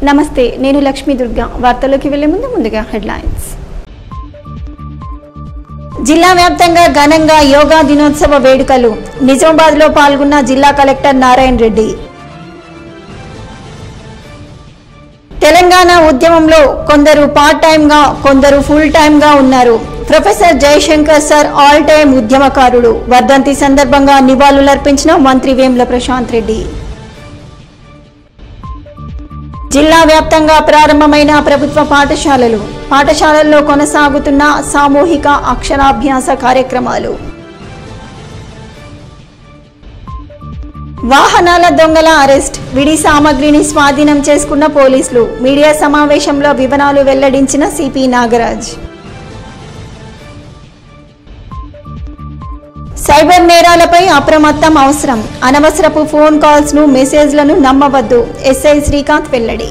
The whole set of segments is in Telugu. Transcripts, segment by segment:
నమస్తే నేను లక్ష్మీ దుర్గా వార్తల్లోకి వెళ్లే ముందు ముందుగా హెడ్లైన్స్ జిల్లా వ్యాప్తంగా ఘనంగా యోగా దినోత్సవ వేడుకలు నిజామాబాద్ లో పాల్గొన్న జిల్లా కలెక్టర్ నారాయణ రెడ్డి తెలంగాణ ఉద్యమంలో కొందరు పార్ట్ టైం గా కొందరు ఫుల్ టైం గా ఉన్నారు professor Jayashankar sir all time ఉద్యమకారుడు వర్ధంతి సందర్భంగా నివాళులర్పించిన మంత్రి వేముల ప్రశాంత్ రెడ్డి జిల్లా వ్యాప్తంగా ప్రారంభమైన ప్రభుత్వ పాఠశాలలు పాఠశాలల్లో కొనసాగుతున్న సామూహిక అక్షరాభ్యాస కార్యక్రమాలు వాహనాల దొంగల అరెస్ట్ విడి సామగ్రిని స్వాధీనం చేసుకున్న పోలీసులు మీడియా సమావేశంలో వివరాలు వెల్లడించిన సిపి నాగరాజ్ సైబర్ నేరాలపై అప్రమత్తం అవసరం అనవసరపు ఫోన్ కాల్స్ ను మెసేజ్లను నమ్మవద్దు ఎస్ఐ శ్రీకాంత్ వెల్లడి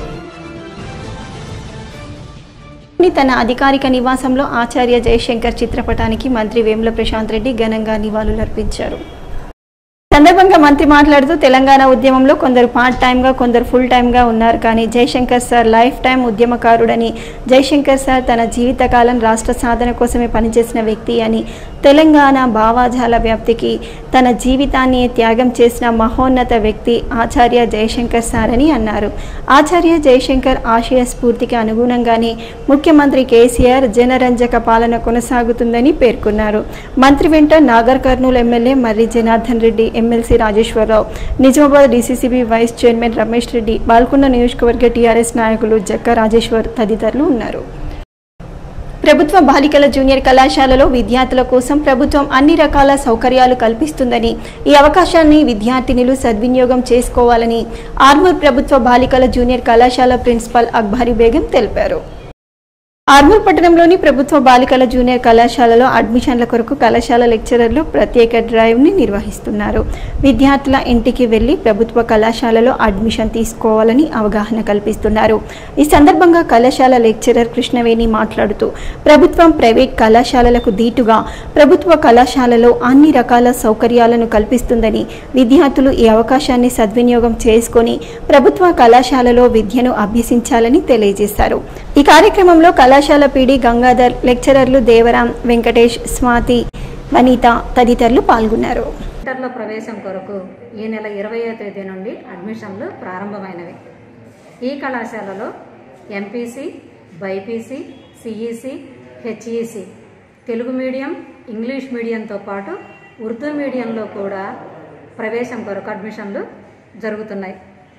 తన అధికారిక నివాసంలో ఆచార్య జయశంకర్ చిత్రపటానికి మంత్రి వేముల ప్రశాంత్ రెడ్డి ఘనంగా నివాళులర్పించారు సందర్భంగా మంత్రి మాట్లాడుతూ తెలంగాణ ఉద్యమంలో కొందరు పార్ట్ టైంగా కొందరు ఫుల్ టైంగా ఉన్నారు కానీ జయశంకర్ సార్ లైఫ్ టైం ఉద్యమకారుడని జయశంకర్ సార్ తన జీవితకాలం రాష్ట్ర సాధన కోసమే పనిచేసిన వ్యక్తి అని తెలంగాణ భావాజాల వ్యాప్తికి తన జీవితాన్ని త్యాగం చేసిన మహోన్నత వ్యక్తి ఆచార్య జయశంకర్ సార్ అని అన్నారు ఆచార్య జయశంకర్ ఆశయ స్ఫూర్తికి అనుగుణంగానే ముఖ్యమంత్రి కేసీఆర్ జనరంజక పాలన కొనసాగుతుందని పేర్కొన్నారు మంత్రి వెంట Nagar Kurnool MLA Marri Janardhan Reddy MLC Rajeshwara Rao Nizamabad DCCB vice chairman Ramesh Reddy Balkonda నియోజకవర్గ టీఆర్ఎస్ నాయకులు జక్క రాజేశ్వర్ తదితరులు ఉన్నారు ప్రభుత్వ బాలికల జూనియర్ కళాశాలలో విద్యార్థుల కోసం ప్రభుత్వం అన్ని రకాల సౌకర్యాలు కల్పిస్తుందని ఈ అవకాశాన్ని విద్యార్థినులు సద్వినియోగం చేసుకోవాలని ఆర్మూర్ ప్రభుత్వ బాలికల జూనియర్ కళాశాల ప్రిన్సిపల్ అక్బారి బేగం తెలిపారు ఆర్మూర్ పట్టణంలోని ప్రభుత్వ బాలికల జూనియర్ కళాశాలలో అడ్మిషన్ల కొరకు కళాశాల లెక్చరర్లు ప్రత్యేక డ్రైవ్ని నిర్వహిస్తున్నారు విద్యార్థుల ఇంటికి వెళ్లి ప్రభుత్వ కళాశాలలో అడ్మిషన్ తీసుకోవాలని అవగాహన కల్పిస్తున్నారు ఈ సందర్భంగా కళాశాల లెక్చరర్ కృష్ణవేణి మాట్లాడుతూ ప్రభుత్వం ప్రైవేట్ కళాశాలలకు దీటుగా ప్రభుత్వ కళాశాలలో అన్ని రకాల సౌకర్యాలను కల్పిస్తుందని విద్యార్థులు ఈ అవకాశాన్ని సద్వినియోగం చేసుకొని ప్రభుత్వ కళాశాలలో విద్యను అభ్యసించాలని తెలియజేశారు ఈ కార్యక్రమంలో కళాశాల పీడి గంగాధర్ లెక్చరర్లు దేవరాం వెంకటేష్ స్వాతి వనిత తదితరులు పాల్గొన్నారు ఇంటర్లో ప్రవేశం కొరకు ఈ నెల ఇరవయో తేదీ నుండి అడ్మిషన్లు ప్రారంభమైనవి ఈ కళాశాలలో MPC BiPC CEC HEC Telugu medium English మీడియంతో పాటు ఉర్దూ మీడియంలో కూడా ప్రవేశం కొరకు అడ్మిషన్లు జరుగుతున్నాయి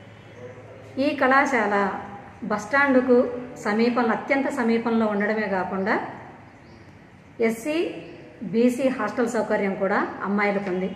ఈ కళాశాల బస్టాండుకు సమీపంలో అత్యంత సమీపంలో ఉండడమే కాకుండా ఎస్సీ బీసీ హాస్టల్ సౌకర్యం కూడా అమ్మాయిలకు ఉంది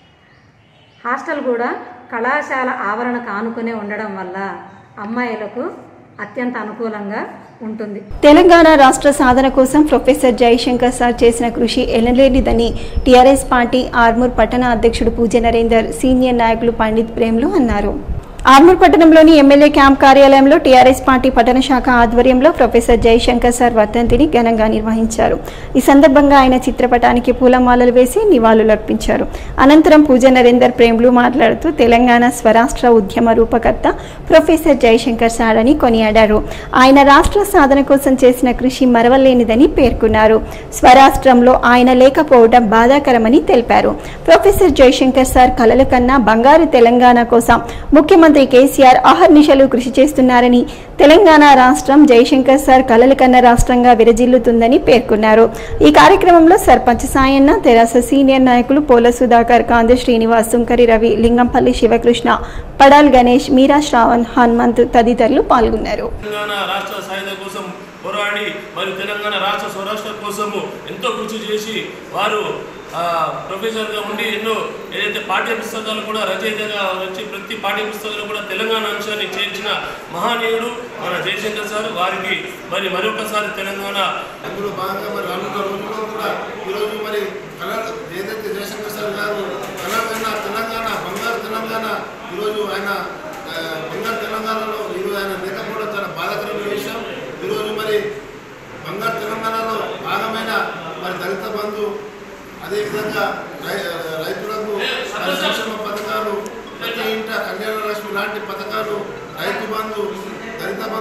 హాస్టల్ కూడా కళాశాల ఆవరణకు ఆనుకునే ఉండడం వల్ల అమ్మాయిలకు అత్యంత అనుకూలంగా ఉంటుంది తెలంగాణ రాష్ట్ర సాధన కోసం ప్రొఫెసర్ జయశంకర్ సార్ చేసిన కృషి ఎనలేనిదని టీఆర్ఎస్ పార్టీ ఆర్మూర్ పట్టణ అధ్యక్షుడు పూజ నరేందర్ సీనియర్ నాయకులు పండిత్ ప్రేమ్లు అన్నారు ఆర్మూర్ పట్టణంలోని ఎమ్మెల్యే క్యాంప్ కార్యాలయంలో టీఆర్ఎస్ పార్టీ పట్టణ శాఖ ఆధ్వర్యంలో ప్రొఫెసర్ జయశంకర్ సార్ వర్ధంతిని ఘనంగా నిర్వహించారు ఈ సందర్భంగా ఆయన చిత్రపటానికి పూలమాలలు వేసి నివాళులర్పించారు అనంతరం పూజ నరేందర్ ప్రేమ్లు మాట్లాడుతూ తెలంగాణ స్వరాష్ట్ర ఉద్యమ రూపకర్త ప్రొఫెసర్ జయశంకర్ సార్ అని కొనియాడారు ఆయన రాష్ట్ర సాధన కోసం చేసిన కృషి మరవలేనిదని పేర్కొన్నారు స్వరాష్ట్రంలో ఆయన లేకపోవడం బాధాకరమని తెలిపారు ప్రొఫెసర్ జయశంకర్ సార్ కలల కన్నా బంగారు తెలంగాణ కోసం ముఖ్యమంత్రి కేసీఆర్ అహర్నిశలు కృషి చేస్తున్నారని తెలంగాణ రాష్ట్రం జయశంకర్ సార్ కలల కన్న రాష్ట్రంగా విరజిల్లుతుందని పేర్కొన్నారు ఈ కార్యక్రమంలో సర్పంచ్ సాయన్న తెరాస సీనియర్ నాయకులు పోల సుధాకర్ కాంద శ్రీనివాస్ సుంకరి రవి లింగంపల్లి శివకృష్ణ పడాల్ గణేష్ మీరా శ్రావణ్ హనుమంత్ తదితరులు పాల్గొన్నారు తెలంగాణ రాష్ట్ర సాయుధ కోసం పోరాడి మరి తెలంగాణ రాష్ట్ర స్వరాష్ట్ర కోసము ఎంతో కృషి చేసి వారు ఆ, ప్రొఫెసర్గా ఉండి ఎన్నో ఏదైతే పాఠ్య పుస్తకాలు కూడా రచయితగా వచ్చి ప్రతి పాఠ్య పుస్తకాలు కూడా తెలంగాణ అంశాన్ని చేర్చిన మహానీయుడు మన జయశంకర్ సార్ వారికి మరి మరొకసారి తెలంగాణ అందులో భాగంగా మరి రానున్న రోజుల్లో కూడా ఈరోజు మరి కళ ఏదైతే జయశంకర్ సార్ గారు కళకైనా తెలంగాణ బంగారు తెలంగాణ ఈరోజు ఆయన ఆ, బంగారు తెలంగాణలో ఈరోజు ఆయన లేకపోవడం చాలా బాధాకరమైన విషయం ఈరోజు మరి బంగారు తెలంగాణలో భాగమైన మరి దళిత బంధు అదేవిధంగా రై రైతులకు మరి సంక్షేమ పథకాలు ప్రతి ఇంట కళ్యాణ లక్ష్మి లాంటి పథకాలు రైతు బంధు దళిత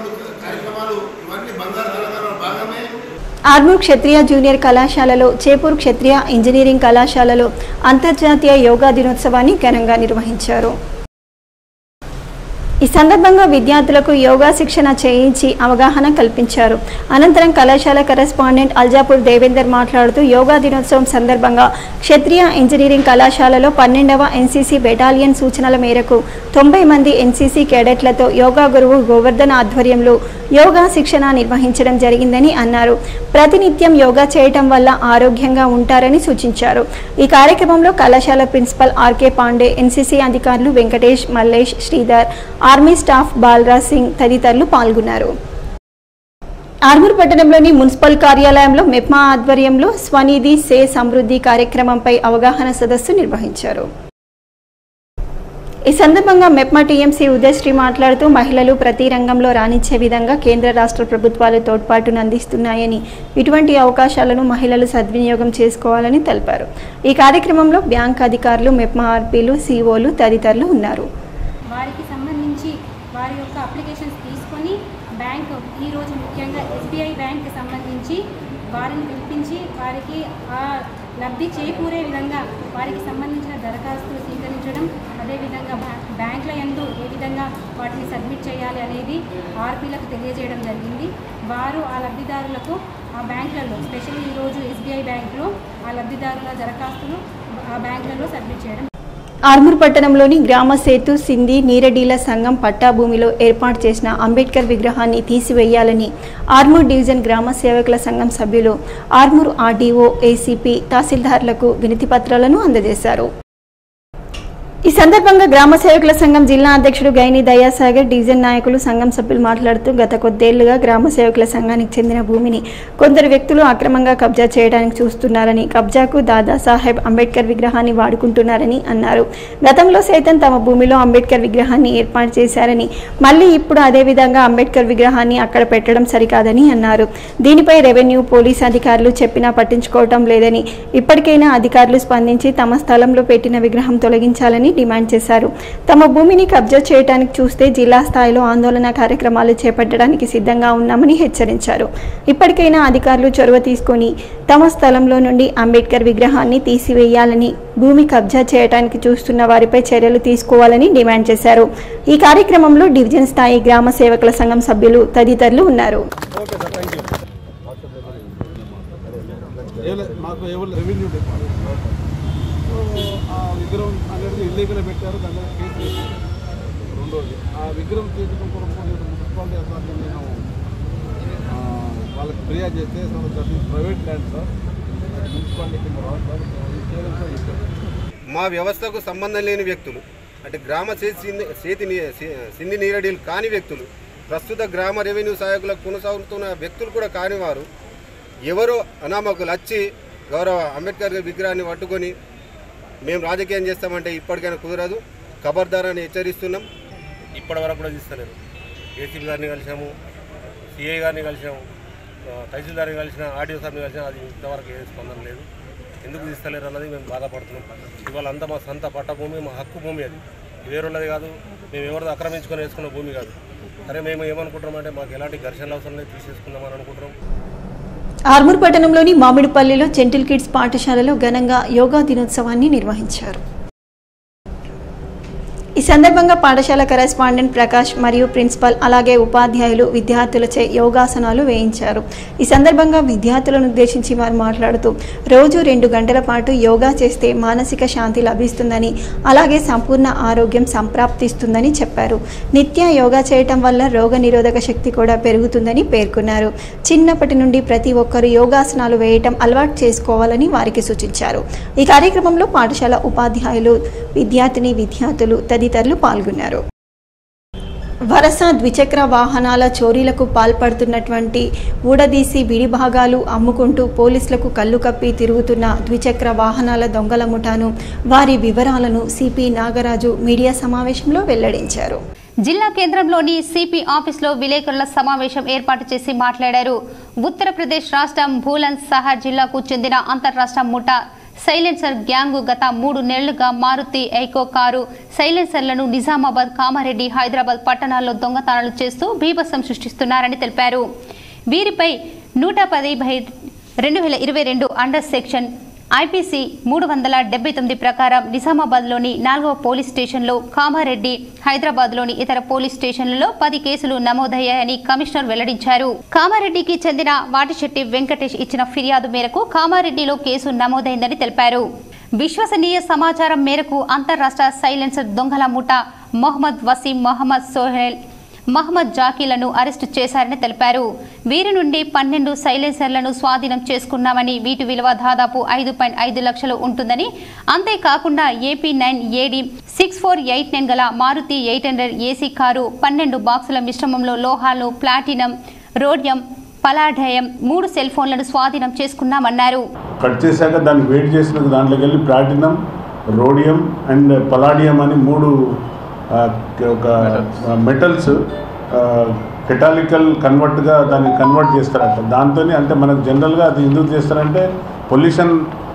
ఆర్మూర్ క్షత్రియ జూనియర్ కళాశాలలో చేపూర్ క్షత్రియ ఇంజనీరింగ్ కళాశాలలో అంతర్జాతీయ యోగా దినోత్సవాన్ని ఘనంగా నిర్వహించారు ఈ సందర్భంగా విద్యార్థులకు యోగా శిక్షణ చేయించి అవగాహన కల్పించారు అనంతరం కళాశాల కరెస్పాండెంట్ అల్జాపూర్ దేవేందర్ మాట్లాడుతూ యోగా దినోత్సవం సందర్భంగా క్షత్రియ ఇంజనీరింగ్ కళాశాలలో పన్నెండవ ఎన్సీసీ బెటాలియన్ సూచనల మేరకు తొంభై మంది ఎన్సీసీ కేడెట్లతో యోగా గురువు గోవర్ధన్ ఆధ్వర్యంలో యోగా శిక్షణ నిర్వహించడం జరిగిందని అన్నారు ప్రతినిత్యం యోగా చేయటం వల్ల ఆరోగ్యంగా ఉంటారని సూచించారు ఈ కార్యక్రమంలో కళాశాల ప్రిన్సిపల్ ఆర్కే పాండే ఎన్సీసీ అధికారులు వెంకటేష్ మల్లేష్ శ్రీధర్ ఆర్మీ స్టాఫ్ బాలరాజ్ సింగ్ తదితరులు పాల్గొన్నారు ఆర్మూర్ పట్టణంలోని మున్సిపల్ కార్యాలయంలో మెప్మా ఆధ్వర్యంలో స్వనిధి సే సమృద్ధి కార్యక్రమంపై అవగాహన సదస్సు నిర్వహించారు ఈ సందర్భంగా మెప్మా టీఎంసీ ఉదయశ్రీ మాట్లాడుతూ మహిళలు ప్రతి రంగంలో రాణించే విధంగా కేంద్ర రాష్ట్ర ప్రభుత్వాలు తోడ్పాటును అందిస్తున్నాయని ఇటువంటి అవకాశాలను మహిళలు సద్వినియోగం చేసుకోవాలని తెలిపారు ఈ కార్యక్రమంలో బ్యాంక్ అధికారులు మెప్మా ఆర్పీలు సీఓలు తదితరులు ఉన్నారు వారికి సంబంధించి వారి యొక్క అప్లికేషన్స్ తీసుకొని బ్యాంక్ ఈరోజు ముఖ్యంగా ఎస్బీఐ బ్యాంక్కి సంబంధించి వారిని పిలిపించి వారికి ఆ లబ్ధి చేకూరే విధంగా వారికి సంబంధించిన దరఖాస్తులు స్వీకరించడం అదేవిధంగా బ్యా- బ్యాంకుల యందు ఏ విధంగా వాటిని సబ్మిట్ చేయాలి అనేది ఆర్పీలకు తెలియజేయడం జరిగింది వారు ఆ లబ్ధిదారులకు ఆ బ్యాంకులలో స్పెషల్లీ ఈరోజు ఎస్బీఐ బ్యాంకులో ఆ లబ్ధిదారుల దరఖాస్తులు ఆ బ్యాంకులలో సబ్మిట్ చేయడం ఆర్మూర్ పట్టణంలోని గ్రామ సేతు సింధి నీరడీల సంఘం పట్టా భూమిలో ఏర్పాటు చేసిన అంబేద్కర్ విగ్రహాన్ని తీసివేయాలని ఆర్మూర్ డివిజన్ గ్రామ సేవకుల సంఘం సభ్యులు ఆర్మూర్ ఆర్డీఓ ఏసీపీ తహసీల్దార్లకు వినతి పత్రాలను అందజేశారు ఈ సందర్భంగా గ్రామ సేవకుల సంఘం జిల్లా అధ్యక్షుడు గైని దయాసాగర్ డివిజన్ నాయకులు సంఘం సభ్యులు మాట్లాడుతూ గత కొద్దేళ్లుగా గ్రామ సేవకుల సంఘానికి చెందిన భూమిని కొందరు వ్యక్తులు అక్రమంగా కబ్జా చేయడానికి చూస్తున్నారని కబ్జాకు దాదాసాహెబ్ అంబేద్కర్ విగ్రహాన్ని వాడుకుంటున్నారని అన్నారు గతంలో సైతం తమ భూమిలో అంబేద్కర్ విగ్రహాన్ని ఏర్పాటు చేశారని మళ్ళీ ఇప్పుడు అదే విధంగా అంబేద్కర్ విగ్రహాన్ని అక్కడ పెట్టడం సరికాదని అన్నారు దీనిపై రెవెన్యూ పోలీస్ అధికారులు చెప్పినా పట్టించుకోవటం లేదని ఇప్పటికైనా అధికారులు స్పందించి తమ స్థలంలో పెట్టిన విగ్రహం తొలగించాలని డిమాండ్ చేశారు తమ భూమిని కబ్జా చేయడానికి చూస్తే జిల్లా స్థాయిలో ఆందోళన కార్యక్రమాలు చేపట్టడానికి సిద్ధంగా ఉన్నామని హెచ్చరించారు ఇప్పటికైనా అధికారులు చొరవ తీసుకొని తమ స్థలంలో నుండి అంబేద్కర్ విగ్రహాన్ని తీసివేయాలని భూమి కబ్జా చేయడానికి చూస్తున్న వారిపై చర్యలు తీసుకోవాలని డిమాండ్ చేశారు ఈ కార్యక్రమంలో డివిజన్ స్థాయి గ్రామ సేవకుల సంఘం సభ్యులు తదితరులు ఉన్నారు ఓకే సార్ థ్యాంక్ యూ ఏం లేదు, మాకు ఎవరు రెవెన్యూ డిపార్ట్మెంట్ సో ఆ విగ్రహం అనేది ఇల్లీగల్ పెట్టారు దాని మీద కేసు వేసారు రెండోది ఆ విగ్రహం తీసుకుని కొరకు నేను మున్సిపాలిటీ అథారిటీ నేను ఆ, వాళ్ళకి ఫిర్యాదు చేస్తే sir that is private land sir municipality కింద రాదు సార్ ఇది చేయలేదు సార్ చెప్పారు మా వ్యవస్థకు సంబంధం లేని వ్యక్తులు అంటే గ్రామ చేతి సింధి- చేతి ని- సి- సింధి నీరడీలు కాని వ్యక్తులు ప్రస్తుత గ్రామ రెవెన్యూ సహాయకులకు కొనసాగుతున్న వ్యక్తులు కూడా కాని వారు ఎవరో అనామకులు వచ్చి గౌరవ అంబేద్కర్ గారి విగ్రహాన్ని పట్టుకొని మేము రాజకీయం చేస్తామంటే ఇప్పటికైనా కుదరదు ఖబర్దారాన్ని హెచ్చరిస్తున్నాం ఇప్పటి వరకు కూడా తీస్తలేరు ఏసీపీ గారిని కలిసాము సిఐ గారిని కలిసాము ఆ, తహసీల్దార్ని కలిసిన ఆర్డీఓ సార్ని కలిసిన అది ఇంతవరకు ఏ స్పందన లేదు ఎందుకు తీస్తలేరు అన్నది మేము బాధపడుతున్నాం ఇవాళ అంతా మా సొంత పట్ట భూమి మా హక్కు భూమి అది వేరున్నది కాదు మేము ఎవరిదో ఆక్రమించుకొని వేసుకున్న భూమి కాదు సరే మేము ఏమనుకుంటున్నాం అంటే మాకు ఎలాంటి ఘర్షణలు అవసరం లేదు తీసేసుకుందామని అనుకుంటున్నాం ఆర్మూర్ పట్టణంలోని మామిడిపల్లిలో జెంటిల్ కిడ్స్ పాఠశాలలో ఘనంగా యోగా దినోత్సవాన్ని నిర్వహించారు ఈ సందర్భంగా పాఠశాల కరెస్పాండెంట్ ప్రకాష్ మరియు ప్రిన్సిపల్ అలాగే ఉపాధ్యాయులు విద్యార్థులచే యోగాసనాలు వేయించారు ఈ సందర్భంగా విద్యార్థులను ఉద్దేశించి వారు మాట్లాడుతూ రోజు రెండు గంటల పాటు యోగా చేస్తే మానసిక శాంతి లభిస్తుందని అలాగే సంపూర్ణ ఆరోగ్యం సంప్రాప్తిస్తుందని చెప్పారు నిత్య యోగా చేయటం వల్ల రోగ నిరోధక శక్తి కూడా పెరుగుతుందని పేర్కొన్నారు చిన్నప్పటి నుండి ప్రతి ఒక్కరూ యోగాసనాలు వేయటం అలవాటు చేసుకోవాలని వారికి సూచించారు ఈ కార్యక్రమంలో పాఠశాల ఉపాధ్యాయులు విద్యార్థిని విద్యార్థులు తదితరులు పాల్గొన్నారు వరస ద్విచక్ర వాహనాల చోరీలకు పాల్పడుతున్నటువంటి ఊడదీసి విడి భాగాలు అమ్ముకుంటూ పోలీసులకు కళ్ళు కప్పి తిరుగుతున్న ద్విచక్ర వాహనాల దొంగల ముఠాను వారి వివరాలను సిపి నాగరాజు మీడియా సమావేశంలో వెల్లడించారు జిల్లా కేంద్రంలోని సిపి ఆఫీసులో విలేకరుల సమావేశం ఏర్పాటు చేసి మాట్లాడారు ఉత్తరప్రదేశ్ రాష్ట్రం భూలన్ సహా జిల్లాకు చెందిన అంతర్రాష్ట్ర ముఠా సైలెన్సర్ గ్యాంగు గత మూడు నెలలుగా మారుతి ఐకో కారు సైలెన్సర్లను నిజామాబాద్ కామారెడ్డి హైదరాబాద్ పట్టణాల్లో దొంగతనాలు చేస్తూ బీభత్సం సృష్టిస్తున్నారని తెలిపారు వీరిపై నూట పది బై రెండు వేల ఇరవై రెండు అండర్ సెక్షన్ ఐపీసీ మూడు వందల డెబ్బై తొమ్మిది ప్రకారం నిజామాబాద్లోని నాలుగవ పోలీస్ స్టేషన్లో కామారెడ్డి హైదరాబాద్లోని ఇతర పోలీస్ స్టేషన్లలో పది కేసులు నమోదయ్యాయని కమిషనర్ వెల్లడించారు కామారెడ్డికి చెందిన వాటిశెట్టి వెంకటేష్ ఇచ్చిన ఫిర్యాదు మేరకు కామారెడ్డిలో కేసు నమోదైందని తెలిపారు విశ్వసనీయ సమాచారం మేరకు అంతర్రాష్ట్ర సైలెన్సర్ దొంగల ముఠ మొహమ్మద్ వసీం మొహమ్మద్ సోహెల్ మహమ్మద్ జాకీలను అరెస్టు చేశారని తెలిపారు వీరి నుండి పన్నెండు సైలెన్సర్లను స్వాధీనం చేసుకున్నామని వీటి విలువ దాదాపు ఐదు పాయింట్ ఐదు లక్షలు ఉంటుందని అంతేకాకుండా AP nine AD six four eight nine గల Maruti eight hundred AC car పన్నెండు బాక్సుల మిశ్రమంలో లోహాలు ప్లాటినం రోడియం పలాఢయం మూడు సెల్ ఫోన్లను స్వాధీనం చేసుకున్నామన్నారు కట్ చేశాక దాన్ని వెయిట్ చేసిన దాంట్లోకి వెళ్ళి ప్లాటినం రోడియం అండ్ పలాడియం అని మూడు ఆ, ఒక మెటల్స్ కెటాలికల్ కన్వర్ట్గా దాన్ని కన్వర్ట్ చేస్తారంట దాంతో అంటే మనకు జనరల్గా అది ఎందుకు చేస్తారంటే పొల్యూషన్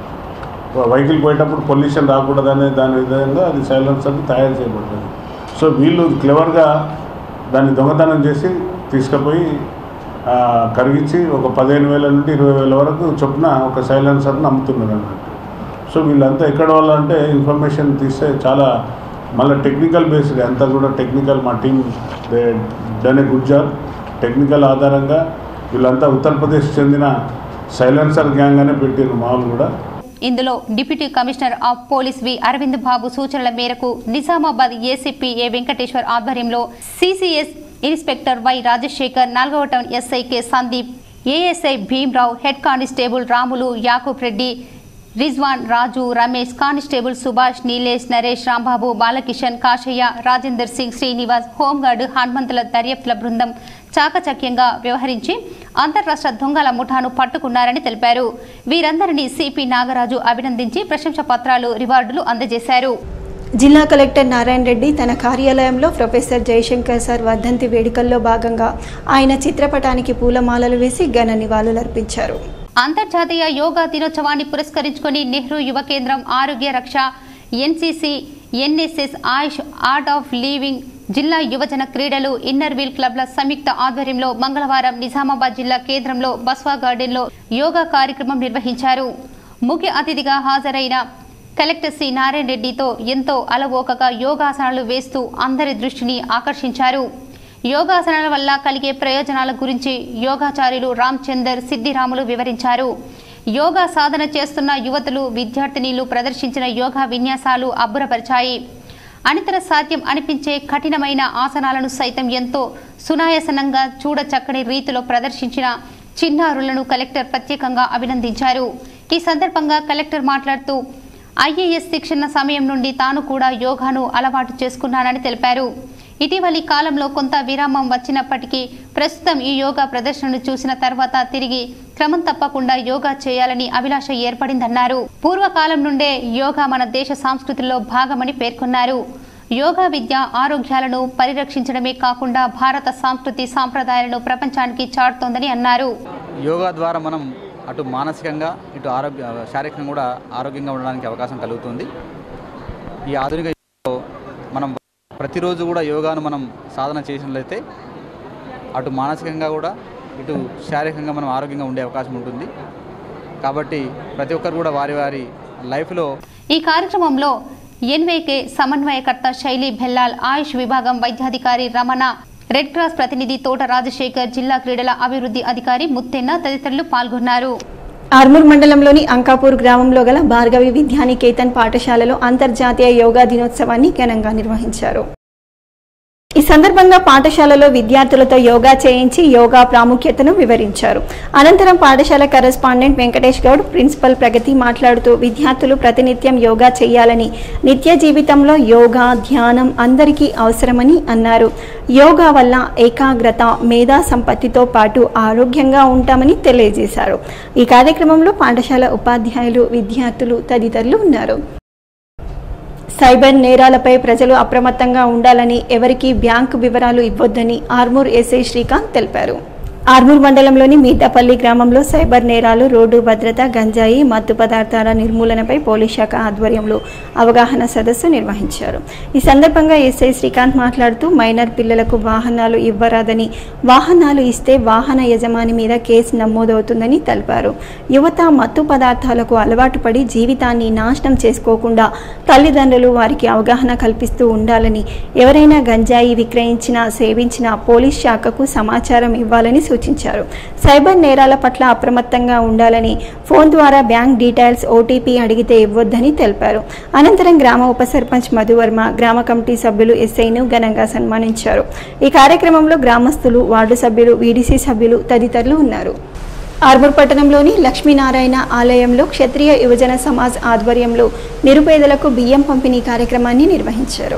వెహికల్ పోయేటప్పుడు పొల్యూషన్ రాకూడదనే దాని విధంగా అది సైలెన్సర్ తయారు చేయబడుతుంది సో వీళ్ళు క్లెవర్గా దాన్ని దొంగతనం చేసి తీసుకుపోయి ఆ, కరిగించి ఒక పదిహేను వేల నుండి ఇరవై వేల వరకు చొప్పున ఒక సైలెన్సర్ని అమ్ముతున్నారు అన్నట్టు సో వీళ్ళంతా ఎక్కడ వాళ్ళు అంటే ఇన్ఫర్మేషన్ తీస్తే చాలా మళ్ళీ టెక్నికల్ బేస్డ్ అంతా కూడా టెక్నికల్ మా team they done a good job technical ఆధారంగా వీళ్ళంతా ఉత్తరప్రదేశ్ చెందిన సైలెన్సర్ గ్యాంగ్ అనే పెట్టారు మామూలు కూడా ఇందులో deputy commissioner of police V Arvind Babu సూచనల మేరకు నిజామాబాద్ ఏసీపీ ఏ వెంకటేశ్వర్ ఆధ్వర్యంలో సిసిఎస్ ఇన్స్పెక్టర్ వై రాజశేఖర్ నాలుగవ town SI K Sandeep ASI Bhimrao head constable Ramulu Yakub Reddy Rizwan Raju Ramesh constable Subhash Nilesh Naresh Rambabu Balakishan Kashaiah Rajender Singh Srinivas home guard హనుమంతుల దర్యాప్తుల బృందం చాకచక్యంగా వ్యవహరించి అంతర్రాష్ట్ర దొంగల ముఠాను పట్టుకున్నారని తెలిపారు వీరందరినీ సిపి నాగరాజు అభినందించి ప్రశంస పత్రాలు రివార్డులు అందజేశారు జిల్లా కలెక్టర్ నారాయణ రెడ్డి తన కార్యాలయంలో ప్రొఫెసర్ జయశంకర్ సార్ వర్ధంతి వేడుకల్లో భాగంగా ఆయన చిత్రపటానికి పూలమాలలు వేసి ఘన నివాళులర్పించారు అంతర్జాతీయ యోగా దినోత్సవాన్ని పురస్కరించుకొని నెహ్రూ యువ కేంద్రం ఆరోగ్య రక్ష NCC NSS AYUSH Art of Living జిల్లా యువజన క్రీడలు ఇన్నర్ వీల్ క్లబ్ల సంయుక్త ఆధ్వర్యంలో మంగళవారం నిజామాబాద్ జిల్లా కేంద్రంలో బస్వా గార్డెన్లో యోగా కార్యక్రమం నిర్వహించారు ముఖ్య అతిథిగా హాజరైన కలెక్టర్ సి నారాయణ రెడ్డితో ఎంతో అలవోకగా యోగాసనాలు వేస్తూ అందరి దృష్టిని ఆకర్షించారు యోగాసనాల వల్ల కలిగే ప్రయోజనాల గురించి యోగాచార్యులు రామచందర్ సిద్ధిరాములు వివరించారు యోగా సాధన చేస్తున్న యువతులు విద్యార్థినీలు ప్రదర్శించిన యోగా విన్యాసాలు అబ్బురపరిచాయి అనితర సాధ్యం అనిపించే కఠినమైన ఆసనాలను సైతం ఎంతో సునాయాసనంగా చూడచక్కని రీతిలో ప్రదర్శించిన చిన్నారులను కలెక్టర్ ప్రత్యేకంగా అభినందించారు ఈ సందర్భంగా కలెక్టర్ మాట్లాడుతూ ఐఏఎస్ శిక్షణ సమయం నుండి తాను కూడా యోగాను అలవాటు చేసుకున్నానని తెలిపారు ఇటీవలి కాలంలో కొంత విరామం వచ్చినప్పటికీ ప్రస్తుతం ఈ యోగా ప్రదర్శనను చూసిన తర్వాత తిరిగి క్రమం తప్పకుండా యోగా చేయాలని అభిలాష ఏర్పడిందన్నారు పూర్వకాలం నుండే యోగా మన దేశ సంస్కృతిలో భాగమని పేర్కొన్నారు యోగా విద్య ఆరోగ్యాలను పరిరక్షించడమే కాకుండా భారత సంస్కృతి సాంప్రదాయాలను ప్రపంచానికి చాటుతోందని అన్నారు యోగా ద్వారా మనం అటు మానసికంగా ఇటు ఆరోగ్య శారీరకంగా కూడా ఆరోగ్యంగా ఉండడానికి అవకాశం కలుగుతుంది ఈ ఆధునిక యుగంలో మనం ప్రతిరోజు కూడా యోగాను మనం సాధన చేసినట్లయితే అటు మానసికంగా కూడా ఇటు శారీరకంగా మనం ఆరోగ్యంగా ఉండే అవకాశం ఉంటుంది కాబట్టి ప్రతి ఒక్కరు కూడా వారి వారి లైఫ్లో ఈ కార్యక్రమంలో ఎన్వైకే సమన్వయకర్త శైలి బెల్లాల్ ఆయుష్ విభాగం వైద్యాధికారి రమణ రెడ్ క్రాస్ ప్రతినిధి తోట రాజశేఖర్ జిల్లా క్రీడల అభివృద్ధి అధికారి ముత్తెన్న తదితరులు పాల్గొన్నారు ఆర్మూర్ మండలంలోని అంకాపూర్ గ్రామంలో గల భార్గవి విద్యానికేతన్ పాఠశాలలో అంతర్జాతీయ యోగా దినోత్సవాన్ని ఘనంగా నిర్వహించారు ఈ సందర్భంగా పాఠశాలలో విద్యార్థులతో యోగా చేయించి యోగా ప్రాముఖ్యతను వివరించారు అనంతరం పాఠశాల కరెస్పాండెంట్ వెంకటేష్ గౌడ్ ప్రిన్సిపల్ ప్రగతి మాట్లాడుతూ విద్యార్థులు ప్రతినిత్యం యోగా చేయాలని నిత్య జీవితంలో యోగా ధ్యానం అందరికీ అవసరమని అన్నారు యోగా వల్ల ఏకాగ్రత మేధా సంపత్తితో పాటు ఆరోగ్యంగా ఉంటామని తెలియజేశారు ఈ కార్యక్రమంలో పాఠశాల ఉపాధ్యాయులు విద్యార్థులు తదితరులు ఉన్నారు సైబర్ నేరాలపై ప్రజలు అప్రమత్తంగా ఉండాలని ఎవరికీ బ్యాంకు వివరాలు ఇవ్వొద్దని ఆర్మూర్ ఎస్ఐ శ్రీకాంత్ తెలిపారు ఆర్మూర్ మండలంలోని మీతాపల్లి గ్రామంలో సైబర్ నేరాలు రోడ్డు భద్రత గంజాయి మత్తు పదార్థాల నిర్మూలనపై పోలీస్ శాఖ ఆధ్వర్యంలో అవగాహన సదస్సు నిర్వహించారు ఈ సందర్భంగా ఎస్ఐ శ్రీకాంత్ మాట్లాడుతూ మైనర్ పిల్లలకు వాహనాలు ఇవ్వరాదని వాహనాలు ఇస్తే వాహన యజమాని మీద కేసు నమోదవుతుందని తెలిపారు యువత మత్తు పదార్థాలకు అలవాటు పడి జీవితాన్ని నాశనం చేసుకోకుండా తల్లిదండ్రులు వారికి అవగాహన కల్పిస్తూ ఉండాలని ఎవరైనా గంజాయి విక్రయించినా సేవించినా పోలీస్ శాఖకు సమాచారం ఇవ్వాలని సూచించారు సైబర్ నేరాల పట్ల అప్రమత్తంగా ఉండాలని ఫోన్ ద్వారా బ్యాంక్ డీటెయిల్స్ ఓటీపీ అడిగితే ఇవ్వొద్దని తెలిపారు అనంతరం గ్రామ ఉప సర్పంచ్ మధువర్మ గ్రామ కమిటీ సభ్యులు ఎస్ఐను ఘనంగా సన్మానించారు ఈ కార్యక్రమంలో గ్రామస్తులు వార్డు సభ్యులు వీడీసీ సభ్యులు తదితరులు ఉన్నారు ఆర్మూర్ పట్టణంలోని లక్ష్మీనారాయణ ఆలయంలో క్షత్రియ యువజన సమాజ్ ఆధ్వర్యంలో నిరుపేదలకు బియ్యం పంపిణీ కార్యక్రమాన్ని నిర్వహించారు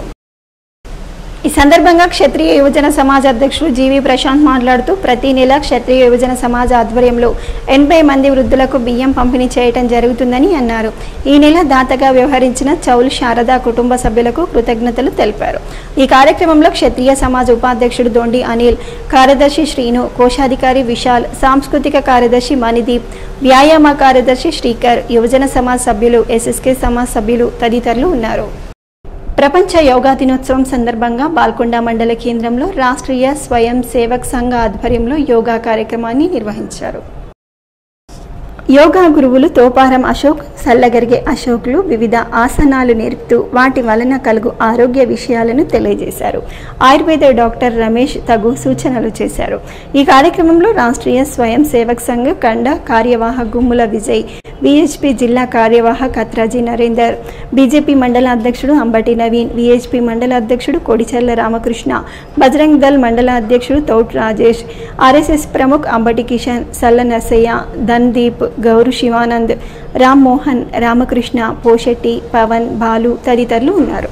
ఈ సందర్భంగా క్షత్రియ యువజన సమాజ్ అధ్యక్షులు జీవి ప్రశాంత్ మాట్లాడుతూ ప్రతి నెల క్షత్రియ యువజన సమాజ్ ఆధ్వర్యంలో ఎనభై మంది వృద్ధులకు బియ్యం పంపిణీ చేయటం జరుగుతుందని అన్నారు ఈ నెల దాతగా వ్యవహరించిన చౌల్ శారద కుటుంబ సభ్యులకు కృతజ్ఞతలు తెలిపారు ఈ కార్యక్రమంలో క్షత్రియ సమాజ్ ఉపాధ్యక్షుడు దొండి అనిల్ కార్యదర్శి శ్రీను కోశాధికారి విశాల్ సాంస్కృతిక కార్యదర్శి మణిదీప్ వ్యాయామ కార్యదర్శి శ్రీకర్ యువజన సమాజ్ సభ్యులు ఎస్ఎస్కే సమాజ్ సభ్యులు తదితరులు ఉన్నారు ప్రపంచ యోగా దినోత్సవం సందర్భంగా బాల్కొండ మండల కేంద్రంలో రాష్ట్రీయ స్వయం సేవక్ సంఘ ఆధ్వర్యంలో యోగా కార్యక్రమాన్ని నిర్వహించారు యోగా గురువులు తోపారం అశోక్ సల్లగరిగే అశోక్లు వివిధ ఆసనాలు నేర్పుతూ వాటి వలన కలుగు ఆరోగ్య విషయాలను తెలియజేశారు ఆయుర్వేద డాక్టర్ రమేష్ తగు సూచనలు చేశారు ఈ కార్యక్రమంలో రాష్ట్రీయ స్వయం సేవక్ సంఘ కండ కార్యవాహ గుమ్ముల విజయ్ విహెచ్పి జిల్లా కార్యవాహ కత్రాజీ నరేందర్ బీజేపీ మండల అధ్యక్షుడు అంబటి నవీన్ విహెచ్పి మండల అధ్యక్షుడు కొడిచెర్ల రామకృష్ణ బజరంగ్ దల్ మండల అధ్యక్షుడు తౌట్ రాజేష్ ఆర్ఎస్ఎస్ ప్రముఖ్ అంబటి కిషన్ సల్ల నర్సయ్య ధన్దీప్ గౌరు శివానంద్ రామ్ మోహన్ రామకృష్ణ పోషెట్టి పవన్ బాలు తదితరులు ఉన్నారు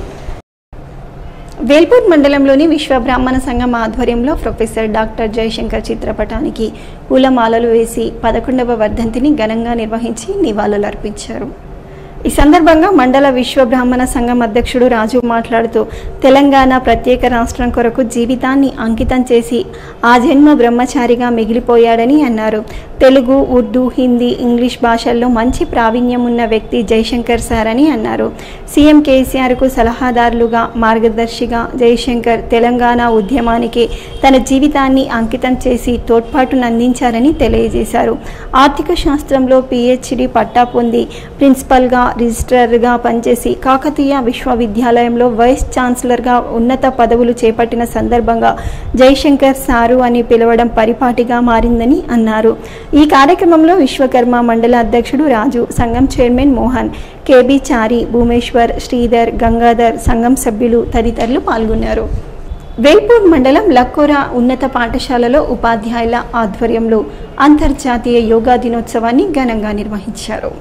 వేల్పూర్ మండలంలోని విశ్వ బ్రాహ్మణ సంఘం ఆధ్వర్యంలో ప్రొఫెసర్ డాక్టర్ జయశంకర్ చిత్రపటానికి పూలమాలలు వేసి పదకొండవ వర్ధంతిని ఘనంగా నిర్వహించి నివాళులర్పించారు ఈ సందర్భంగా మండల విశ్వ బ్రాహ్మణ సంఘం అధ్యక్షుడు రాజు మాట్లాడుతూ తెలంగాణ ప్రత్యేక రాష్ట్రం కొరకు జీవితాన్ని అంకితం చేసి ఆ జన్మ బ్రహ్మచారిగా మిగిలిపోయాడని అన్నారు తెలుగు ఉర్దూ హిందీ ఇంగ్లీష్ భాషల్లో మంచి ప్రావీణ్యం ఉన్న వ్యక్తి జయశంకర్ సార్ అని అన్నారు సీఎం కేసీఆర్కు సలహాదారులుగా మార్గదర్శిగా జయశంకర్ తెలంగాణ ఉద్యమానికి తన జీవితాన్ని అంకితం చేసి తోడ్పాటును అందించారని తెలియజేశారు ఆర్థిక శాస్త్రంలో పిహెచ్డి పట్టా పొంది ప్రిన్సిపల్గా రిజిస్ట్రార్గా పనిచేసి కాకతీయ విశ్వవిద్యాలయంలో వైస్ ఛాన్సలర్గా ఉన్నత పదవులు చేపట్టిన సందర్భంగా జయశంకర్ సారు అని పిలవడం పరిపాటిగా మారిందని అన్నారు ఈ కార్యక్రమంలో విశ్వకర్మ మండల అధ్యక్షుడు రాజు సంఘం చైర్మన్ మోహన్ కేబీ చారి భూమేశ్వర్ శ్రీధర్ గంగాధర్ సంఘం సభ్యులు తదితరులు పాల్గొన్నారు వేల్పూర్ మండలం లక్కోరా ఉన్నత పాఠశాలలో ఉపాధ్యాయుల ఆధ్వర్యంలో అంతర్జాతీయ యోగా దినోత్సవాన్ని ఘనంగా నిర్వహించారు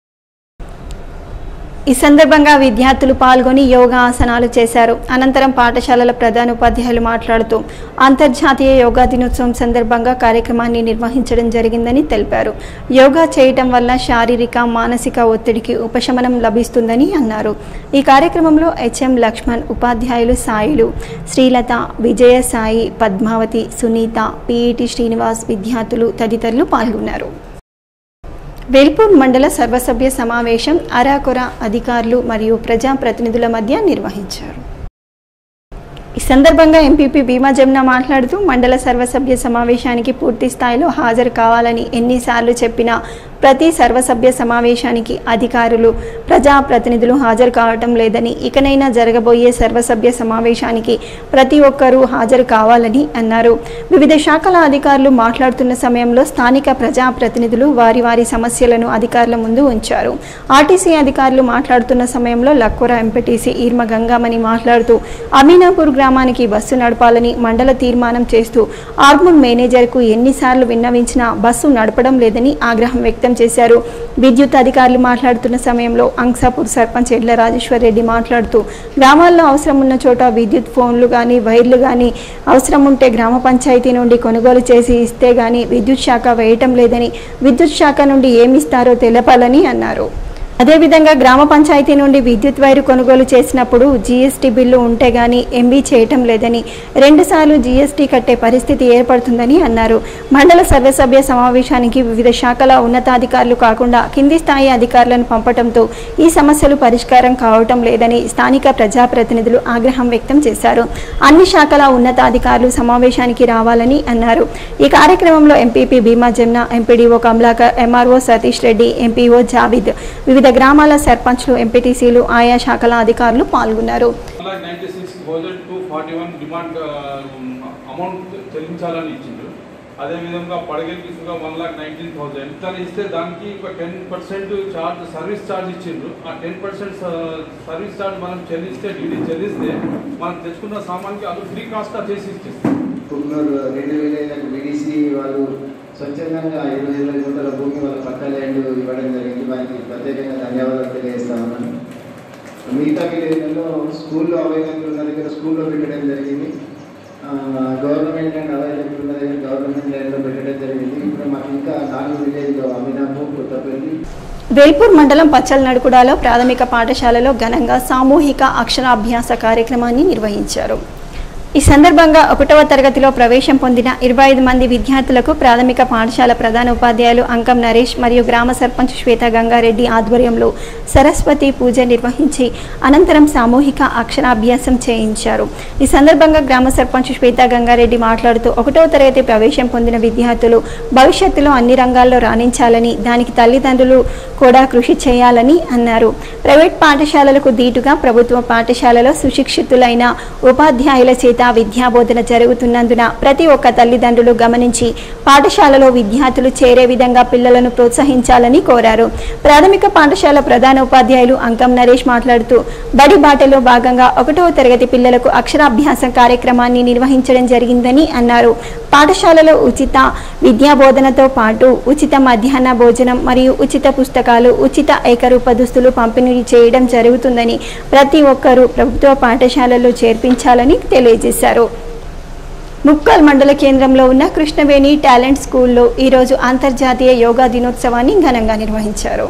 ఈ సందర్భంగా విద్యార్థులు పాల్గొని యోగా ఆసనాలు చేశారు అనంతరం పాఠశాలల ప్రధాన ఉపాధ్యాయులు మాట్లాడుతూ అంతర్జాతీయ యోగా దినోత్సవం సందర్భంగా కార్యక్రమాన్ని నిర్వహించడం జరిగిందని తెలిపారు యోగా చేయటం వల్ల శారీరక మానసిక ఒత్తిడికి ఉపశమనం లభిస్తుందని అన్నారు ఈ కార్యక్రమంలో హెచ్ఎం లక్ష్మణ్ ఉపాధ్యాయులు సాయిలు శ్రీలత విజయ సాయి పద్మావతి సునీత పిఈటి శ్రీనివాస్ విద్యార్థులు తదితరులు పాల్గొన్నారు వేల్పూర్ మండల సర్వసభ్య సమావేశం అరాకొర అధికారులు మరియు ప్రజాప్రతినిధుల మధ్య నిర్వహించారు ఈ సందర్భంగా ఎంపీపీ భీమా జమున మాట్లాడుతూ మండల సర్వసభ్య సమావేశానికి పూర్తి స్థాయిలో హాజరు కావాలని ఎన్నిసార్లు చెప్పినా ప్రతి సర్వసభ్య సమావేశానికి అధికారులు ప్రజాప్రతినిధులు హాజరు కావటం లేదని ఇకనైనా జరగబోయే సర్వసభ్య సమావేశానికి ప్రతి ఒక్కరూ హాజరు కావాలని అన్నారు వివిధ శాఖల అధికారులు మాట్లాడుతున్న సమయంలో స్థానిక ప్రజాప్రతినిధులు వారి వారి సమస్యలను అధికారుల ముందు ఉంచారు ఆర్టీసీ అధికారులు మాట్లాడుతున్న సమయంలో లక్కోర ఎంపీటీసీ ఈర్మ గంగామణి మాట్లాడుతూ అమీనాపూర్ గ్రామానికి బస్సు నడపాలని మండల తీర్మానం చేస్తూ ఆర్మూర్ మేనేజర్కు ఎన్నిసార్లు విన్నవించినా బస్సు నడపడం లేదని ఆగ్రహం వ్యక్తం చేశారు విద్యుత్ అధికారులు మాట్లాడుతున్న సమయంలో అంసాపూర్ సర్పంచ్ ఎడ్ల రాజేశ్వర్ రెడ్డి మాట్లాడుతూ గ్రామాల్లో అవసరం ఉన్న చోట విద్యుత్ ఫోన్లు కానీ వైర్లు కానీ అవసరం ఉంటే గ్రామ పంచాయతీ నుండి కొనుగోలు చేసి ఇస్తే గానీ విద్యుత్ శాఖ వేయటం లేదని విద్యుత్ శాఖ నుండి ఏమిస్తారో తెలపాలని అన్నారు అదేవిధంగా గ్రామ పంచాయతీ నుండి విద్యుత్ వైరు కొనుగోలు చేసినప్పుడు జీఎస్టీ బిల్లు ఉంటే గాని ఎంబీ చేయటం లేదని రెండుసార్లు జీఎస్టీ కట్టే పరిస్థితి ఏర్పడుతుందని అన్నారు మండల సర్వసభ్య సమావేశానికి వివిధ శాఖల ఉన్నతాధికారులు కాకుండా కింది స్థాయి అధికారులను పంపటంతో ఈ సమస్యలు పరిష్కారం కావటం లేదని స్థానిక ప్రజాప్రతినిధులు ఆగ్రహం వ్యక్తం చేశారు అన్ని శాఖల ఉన్నతాధికారులు సమావేశానికి రావాలని అన్నారు ఈ కార్యక్రమంలో MPP Bhima Jamuna MPDO Kamalakar MRO Satish Reddy MPO Javid వివిధ గ్రామాల సర్పంచ్లు ఎంపీటీసీలు ఆయా శాఖల అధికారులు పాల్గొన్నారు lakh ninety six thousand two forty one demand amount చెల్లించాలని ఇచ్చిండ్రు అదేవిధంగా పడగలికి ఇంకా వన్ లాక్ నైన్టీన్ థౌజండ్ ఇట్లా ఇస్తే దానికి ఒక ten percent charge service charge ఇచ్చిండ్రు ఆ టెన్ పర్సెంట్ సర్వీస్ ఛార్జ్ మనం చెల్లిస్తే డీడీ చెల్లిస్తే మనం తెచ్చుకున్న సామాన్కి అది ఫ్రీ కాస్ట్గా చేసి ఇచ్చేస్తాం కుమ్మూరు రెండు వేల ఐదు బీడీసీ వాళ్ళు స్వచ్ఛందంగా ఇరవై ఇరవై గుంటల భూమి వాళ్ళ పక్క ల్యాండ్ ఇవ్వడం జరిగింది వారికి ప్రత్యేకంగా ధన్యవాదాలు తెలియజేస్తా ఉన్నాను మిగతా విలేజ్లలో స్కూల్లో అవైలబుల్ ఉన్న దగ్గర స్కూల్లో పెట్టడం జరిగింది గవర్నమెంట్ ల్యాండ్ అవైలబుల్ ఉన్న దగ్గర గవర్నమెంట్ ల్యాండ్లో పెట్టడం జరిగింది ఇప్పుడు మాకు ఇంకా నాలుగు విలేజ్లో అమినాపూర్ కొత్తపల్లి వేల్పూర్ మండలం పచ్చల్ నడుకుడాలో ప్రాథమిక పాఠశాలలో ఘనంగా సామూహిక అక్షరాభ్యాస కార్యక్రమాన్ని నిర్వహించారు ఈ సందర్భంగా ఒకటవ తరగతిలో ప్రవేశం పొందిన ఇరవై ఐదు మంది విద్యార్థులకు ప్రాథమిక పాఠశాల ప్రధాన ఉపాధ్యాయులు అంకం నరేష్ మరియు గ్రామ సర్పంచ్ శ్వేత గంగారెడ్డి ఆధ్వర్యంలో సరస్వతి పూజ నిర్వహించి అనంతరం సామూహిక అక్షరాభ్యాసం చేయించారు ఈ సందర్భంగా గ్రామ సర్పంచ్ శ్వేత గంగారెడ్డి మాట్లాడుతూ ఒకటవ తరగతి ప్రవేశం పొందిన విద్యార్థులు భవిష్యత్తులో అన్ని రంగాల్లో రాణించాలని దానికి తల్లిదండ్రులు కూడా కృషి చేయాలని అన్నారు ప్రైవేట్ పాఠశాలలకు దీటుగా ప్రభుత్వ పాఠశాలలో సుశిక్షితులైన ఉపాధ్యాయుల చేత విద్యాబోధన జరుగుతున్నందున ప్రతి ఒక్క తల్లిదండ్రులు గమనించి పాఠశాలలో విద్యార్థులు చేరే విధంగా పిల్లలను ప్రోత్సహించాలని కోరారు ప్రాథమిక పాఠశాల ప్రధాన ఉపాధ్యాయులు అంకం నరేష్ మాట్లాడుతూ బడి బాటలో భాగంగా ఒకటవ తరగతి పిల్లలకు అక్షరాభ్యాసం కార్యక్రమాన్ని నిర్వహించడం జరిగిందని అన్నారు పాఠశాలలో ఉచిత విద్యాబోధనతో పాటు ఉచిత మధ్యాహ్న భోజనం మరియు ఉచిత పుస్తకాలు ఉచిత ఏకరూప దుస్తులు పంపిణీ చేయడం జరుగుతుందని ప్రతి ఒక్కరూ ప్రభుత్వ పాఠశాలల్లో చేర్పించాలని తెలియజేశారు ముక్కల్ మండల కేంద్రంలో ఉన్న కృష్ణవేణి టాలెంట్ స్కూల్లో ఈరోజు అంతర్జాతీయ యోగా దినోత్సవాన్ని ఘనంగా నిర్వహించారు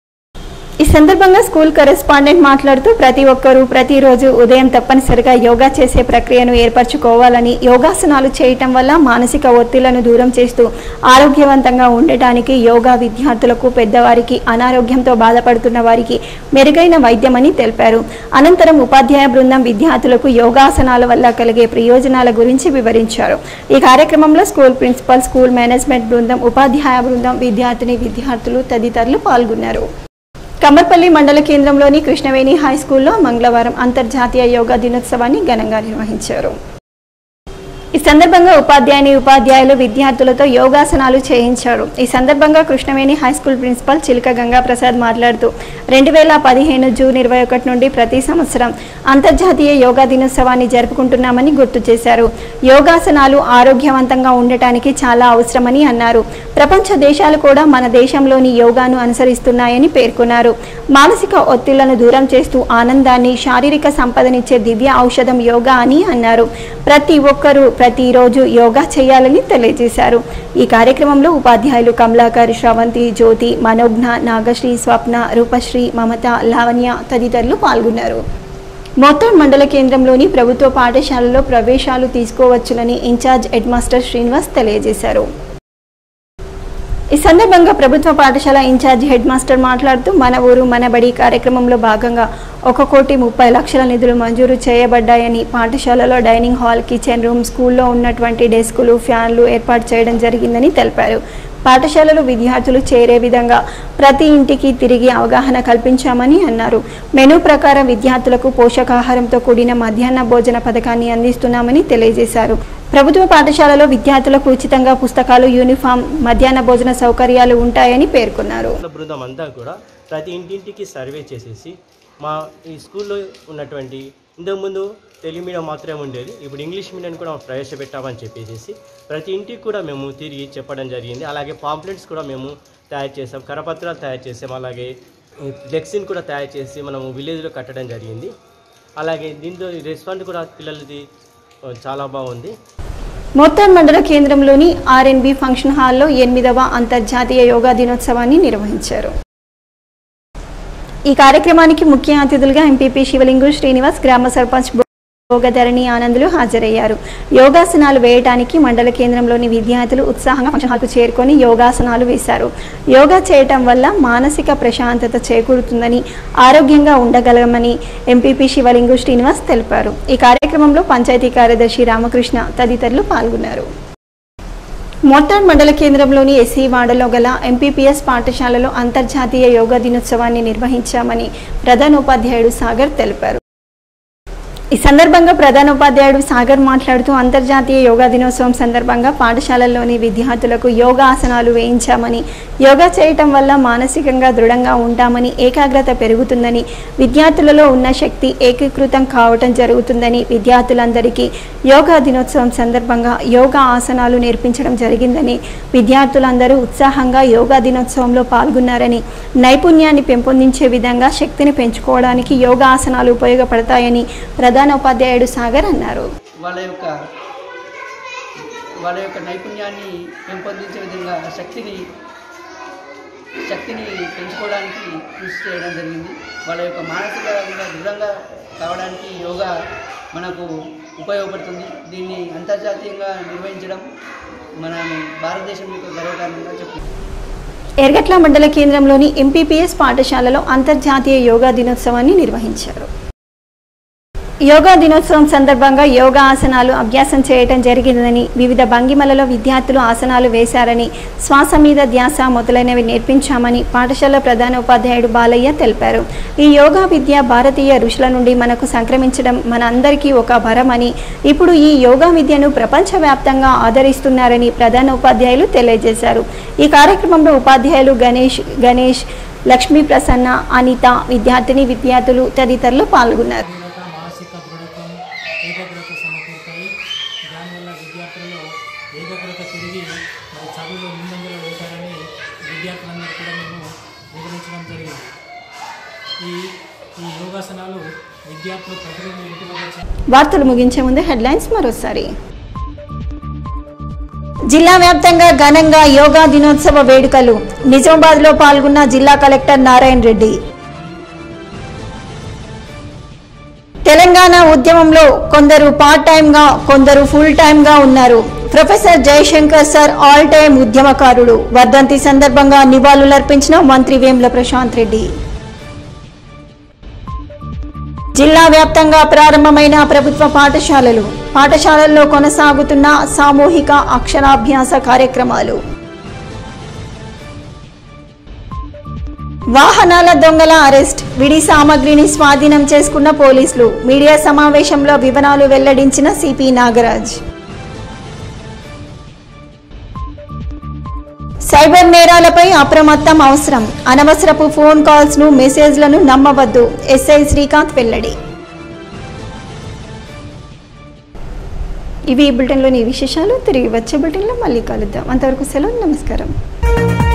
ఈ సందర్భంగా స్కూల్ కరెస్పాండెంట్ మాట్లాడుతూ ప్రతి ఒక్కరూ ప్రతిరోజు ఉదయం తప్పనిసరిగా యోగా చేసే ప్రక్రియను ఏర్పరచుకోవాలని యోగాసనాలు చేయటం వల్ల మానసిక ఒత్తిళ్లను దూరం చేస్తూ ఆరోగ్యవంతంగా ఉండటానికి యోగా విద్యార్థులకు పెద్దవారికి అనారోగ్యంతో బాధపడుతున్న వారికి మెరుగైన వైద్యమని తెలిపారు అనంతరం ఉపాధ్యాయ బృందం విద్యార్థులకు యోగాసనాల వల్ల కలిగే ప్రయోజనాల గురించి వివరించారు ఈ కార్యక్రమంలో స్కూల్ ప్రిన్సిపల్ స్కూల్ మేనేజ్మెంట్ బృందం ఉపాధ్యాయ బృందం విద్యార్థిని విద్యార్థులు తదితరులు పాల్గొన్నారు కమ్మర్పల్లి మండల కేంద్రంలోని కృష్ణవేణి హై స్కూల్లో మంగళవారం అంతర్జాతీయ యోగా దినోత్సవాన్ని ఘనంగా నిర్వహించారు ఈ సందర్భంగా ఉపాధ్యాయుని ఉపాధ్యాయులు విద్యార్థులతో యోగాసనాలు చేయించారు ఈ సందర్భంగా కృష్ణవేణి హై స్కూల్ ప్రిన్సిపల్ చిలక గంగా ప్రసాద్ మాట్లాడుతూ రెండు వేల పదిహేను జూన్ ఇరవై ఒకటి నుండి ప్రతి సంవత్సరం అంతర్జాతీయ యోగా దినోత్సవాన్ని జరుపుకుంటున్నామని గుర్తు చేశారు యోగాసనాలు ఆరోగ్యవంతంగా ఉండటానికి చాలా అవసరమని అన్నారు ప్రపంచ దేశాలు కూడా మన దేశంలోని యోగాను అనుసరిస్తున్నాయని పేర్కొన్నారు మానసిక ఒత్తిళ్లను దూరం చేస్తూ ఆనందాన్ని శారీరక సంపదనిచ్చే దివ్య ఔషధం యోగా అని అన్నారు ప్రతి ఒక్కరూ ప్రతిరోజు యోగా చేయాలని తెలియజేశారు ఈ కార్యక్రమంలో ఉపాధ్యాయులు కమలాకర్ శ్రవంతి జ్యోతి మనోజ్ఞ నాగశ్రీ స్వప్న రూపశ్రీ మమత లావణ్య తదితరులు పాల్గొన్నారు మొత్తం మండల కేంద్రంలోని ప్రభుత్వ పాఠశాలలో ప్రవేశాలు తీసుకోవచ్చునని ఇన్ఛార్జ్ హెడ్ మాస్టర్ శ్రీనివాస్ తెలియజేశారు ఈ సందర్భంగా ప్రభుత్వ పాఠశాల ఇన్ఛార్జ్ హెడ్ మాస్టర్ మాట్లాడుతూ మన ఊరు మన బడి కార్యక్రమంలో భాగంగా ఒక కోటి ముప్పై లక్షల నిధులు మంజూరు చేయబడ్డాయని పాఠశాలలో డైనింగ్ హాల్ కిచెన్ రూమ్ స్కూల్లో ఉన్నటువంటి డెస్కులు ఫ్యాన్లు ఏర్పాటు చేయడం జరిగిందని తెలిపారు పాఠశాలలో విద్యార్థులు చేరే విధంగా ప్రతి ఇంటికి తిరిగి అవగాహన కల్పించామని అన్నారు మెనూ ప్రకారం విద్యార్థులకు పోషకాహారంతో కూడిన మధ్యాహ్న భోజన పథకాన్ని అందిస్తున్నామని తెలియజేశారు ప్రభుత్వ పాఠశాలలో విద్యార్థులకు ఉచితంగా పుస్తకాలు యూనిఫామ్ మధ్యాహ్న భోజన సౌకర్యాలు ఉంటాయని పేర్కొన్నారు బృందం అంతా కూడా ప్రతి ఇంటింటికి సర్వే చేసేసి మా ఈ స్కూల్లో ఉన్నటువంటి ఇంతకుముందు తెలుగు మీడియం మాత్రమే ఉండేది ఇప్పుడు ఇంగ్లీష్ మీడియం కూడా ప్రవేశపెట్టామని చెప్పేసి ప్రతి ఇంటికి కూడా మేము తిరిగి చెప్పడం జరిగింది అలాగే పాంప్లెట్స్ కూడా మేము తయారు చేసాం కరపత్రాలు తయారు చేసాం అలాగే ఫ్లెక్సీని కూడా తయారు చేసి మనము విలేజ్లో కట్టడం జరిగింది అలాగే దీంతో రెస్పాండ్ కూడా పిల్లలది ఆ, చాలా బాగుంది మొత్తం మండల కేంద్రంలోని ఆర్ఎన్బి ఫంక్షన్ హాల్లో ఎనిమిదవ అంతర్జాతీయ యోగా దినోత్సవాన్ని నిర్వహించారు ఈ కార్యక్రమానికి ముఖ్య అతిథులుగా ఎంపీపీ శివలింగు శ్రీనివాస్ గ్రామ సర్పంచ్ భోగధరణి ఆనందులు హాజరయ్యారు యోగాసనాలు వేయడానికి మండల కేంద్రంలోని విద్యార్థులు ఉత్సాహంగా ఫంక్షన్ హాల్కు చేరుకొని యోగాసనాలు వేశారు యోగా చేయటం వల్ల మానసిక ప్రశాంతత చేకూరుతుందని ఆరోగ్యంగా ఉండగలమని ఎంపీపీ శివలింగు శ్రీనివాస్ తెలిపారు ఈ కార్యక్రమంలో పంచాయతీ కార్యదర్శి రామకృష్ణ తదితరులు పాల్గొన్నారు మోటార్ మండల కేంద్రంలోని ఎస్సీ వాడలో గల ఎంపీపీఎస్ పాఠశాలలో అంతర్జాతీయ యోగా దినోత్సవాన్ని నిర్వహించామని ప్రధానోపాధ్యాయుడు సాగర్ తెలిపారు ఈ సందర్భంగా ప్రధానోపాధ్యాయుడు సాగర్ మాట్లాడుతూ అంతర్జాతీయ యోగా దినోత్సవం సందర్భంగా పాఠశాలల్లోని విద్యార్థులకు యోగా ఆసనాలు వేయించామని యోగా చేయటం వల్ల మానసికంగా దృఢంగా ఉంటామని ఏకాగ్రత పెరుగుతుందని విద్యార్థులలో ఉన్న శక్తి ఏకీకృతం కావటం జరుగుతుందని విద్యార్థులందరికీ యోగా దినోత్సవం సందర్భంగా యోగా ఆసనాలు నేర్పించడం జరిగిందని విద్యార్థులందరూ ఉత్సాహంగా యోగా దినోత్సవంలో పాల్గొన్నారని నైపుణ్యాన్ని పెంపొందించే విధంగా శక్తిని పెంచుకోవడానికి యోగా ఆసనాలు ఉపయోగపడతాయని ప్రధానోపాధ్యాయుడు సాగర్ అన్నారు వాళ్ళ యొక్క వాళ్ళ యొక్క నైపుణ్యాన్ని పెంపొందించే విధంగా శక్తిని శక్తిని పెంచుకోవడానికి కృషి చేయడం జరిగింది వాళ్ళ యొక్క మానసికంగా దృఢంగా కావడానికి యోగా మనకు ఉపయోగపడుతుంది దీన్ని అంతర్జాతీయంగా నిర్వహించడం మన భారతదేశం యొక్క గర్వకారణంగా చెప్తుంది ఎర్గట్ల మండల కేంద్రంలోని ఎంపీపీఎస్ పాఠశాలలో అంతర్జాతీయ యోగా దినోత్సవాన్ని నిర్వహించారు యోగా దినోత్సవం సందర్భంగా యోగా ఆసనాలు అభ్యాసం చేయటం జరిగిందని వివిధ భంగిమలలో విద్యార్థులు ఆసనాలు వేశారని శ్వాస మీద ధ్యాస మొదలైనవి నేర్పించామని పాఠశాల ప్రధాన ఉపాధ్యాయుడు బాలయ్య తెలిపారు ఈ యోగా విద్య భారతీయ ఋషుల నుండి మనకు సంక్రమించడం మన అందరికీ ఒక వరమని ఇప్పుడు ఈ యోగా విద్యను ప్రపంచవ్యాప్తంగా ఆదరిస్తున్నారని ప్రధాన ఉపాధ్యాయులు తెలియజేశారు ఈ కార్యక్రమంలో ఉపాధ్యాయులు గణేష్ గణేష్ లక్ష్మీ ప్రసన్న అనిత విద్యార్థిని విద్యార్థులు తదితరులు పాల్గొన్నారు మానసిక దృఢత్వం ఏకాగ్రత సమకూరుతాయి దానివల్ల విద్యార్థులలో ఏకాగ్రత పెరిగి మరి చదువులో ముందంజలో వేశారని విద్యార్థులందరూ కూడా మేము వివరించడం జరిగింది ఈ ఈ యోగాసనాలు విద్యార్థులు ప్రతిరోజు ఇంటికి వచ్చి వార్తలు ముగించే ముందు హెడ్లైన్స్ మరోసారి జిల్లా వ్యాప్తంగా ఘనంగా యోగా దినోత్సవ వేడుకలు నిజామాబాద్లో పాల్గొన్న జిల్లా కలెక్టర్ నారాయణ రెడ్డి తెలంగాణ ఉద్యమంలో కొందరు పార్ట్ టైంగా కొందరు ఫుల్ టైంగా ఉన్నారు professor Jayashankar sir all time ఉద్యమకారుడు వర్ధంతి సందర్భంగా నివాళులర్పించిన మంత్రి వేముల ప్రశాంత్ రెడ్డి జిల్లా వ్యాప్తంగా ప్రారంభమైన ప్రభుత్వ పాఠశాలలు పాఠశాలల్లో కొనసాగుతున్న సామూహిక అక్షరాభ్యాస కార్యక్రమాలు వాహనాల దొంగల అరెస్ట్ విడి సామగ్రిని స్వాధీనం చేసుకున్న పోలీసులు మీడియా సమావేశంలో వివరాలు వెల్లడించిన సిపి నాగరాజ్ సైబర్ నేరాలపై అప్రమత్తం అవసరం అనవసరపు ఫోన్ కాల్స్ ను మెసేజ్లను నమ్మవద్దు ఎస్ఐ శ్రీకాంత్ వెల్లడి ఇవి ఈ బులెటిన్లోని విశేషాలు తిరిగి వచ్చే బులెటిన్లో మళ్ళీ కలుద్దాం అంతవరకు సెలవు నమస్కారం